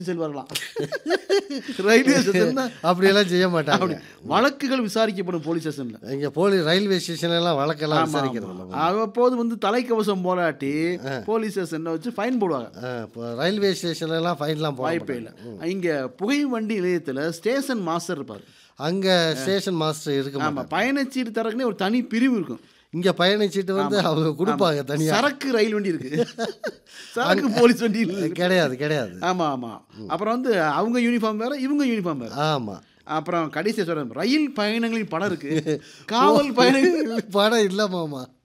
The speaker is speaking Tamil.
செல்வார்களாம் ரயில்வே ஸ்டேஷன் தான் அப்படியெல்லாம் செய்ய மாட்டாங்க அப்படி வழக்குகள் விசாரிக்கப்படும் போலீஸ் ஸ்டேஷன்ல இங்க போலீஸ் ரயில்வே ஸ்டேஷன் எல்லாம் வழக்கெல்லாம் விசாரிக்கிறது இல்லை அவ்வப்போது வந்து தலைக்கவசம் போராட்டி போலீஸ் ஸ்டேஷன்ல வச்சு ஃபைன் போடுவாங்க ஆ, இப்போ ரயில்வே ஸ்டேஷன்ல எல்லாம் ஃபைன்லாம் போட வாய்ப்பே மாட்டாங்க. இல்லை இங்க புகை வண்டி நிலையத்துல ஸ்டேஷன் மாஸ்டர் இருப்பாரு அங்க ஸ்டேஷன் மாஸ்டர் இருக்க ஆமா மாட்டாங்க பயணச்சீட்டு தரக்குனே ஒரு தனி பிரிவு இருக்கும் இங்க பயணிச்சிட்டு வந்து அவங்க கொடுப்பாங்க தனியா சரக்கு ரயில் வண்டி இருக்கு சரக்கு போலீஸ் வண்டி இல்லை கிடையாது கிடையாது ஆமா ஆமா அப்புறம் வந்து அவங்க யூனிஃபார்ம் வேற இவங்க யூனிஃபார்ம் வேற ஆமா அப்புறம் கடைசி சொல்றேன் ரயில் பயணங்களின் படம் இருக்கு காவல் பயணங்கள் படம் இல்ல மாமா